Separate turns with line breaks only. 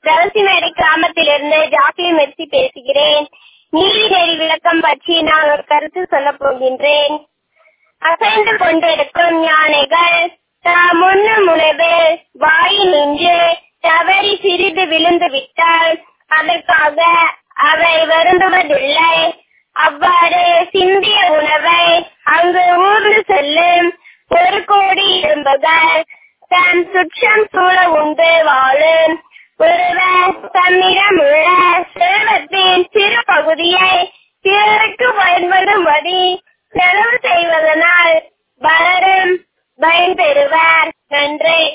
தவசிமேடை கிராமத்திலிருந்து ஜாக்கிய மெர்சி பேசுகிறேன் நீதி நெறி விளக்கம் பற்றி நான் ஒரு கருத்து சொல்ல போகின்றேன் அசைந்து கொண்டிருக்கும் யானைகள் தாம் முன்னு முனைவு வாயில் நின்று தவறி சிறிது விழுந்து விட்டால் அதற்காக அவை வருந்துவதில்லை அவ்வாறு சிந்திய உணவை அங்கு ஊர்ந்து செல்லும் ஒரு கோடி எறும்புகள் தன் சுற்றம் சூழ உண்டு வாழும் ஒருவர் தம்மிடம் உள்ள செல்வத்தின் சிறு பகுதியை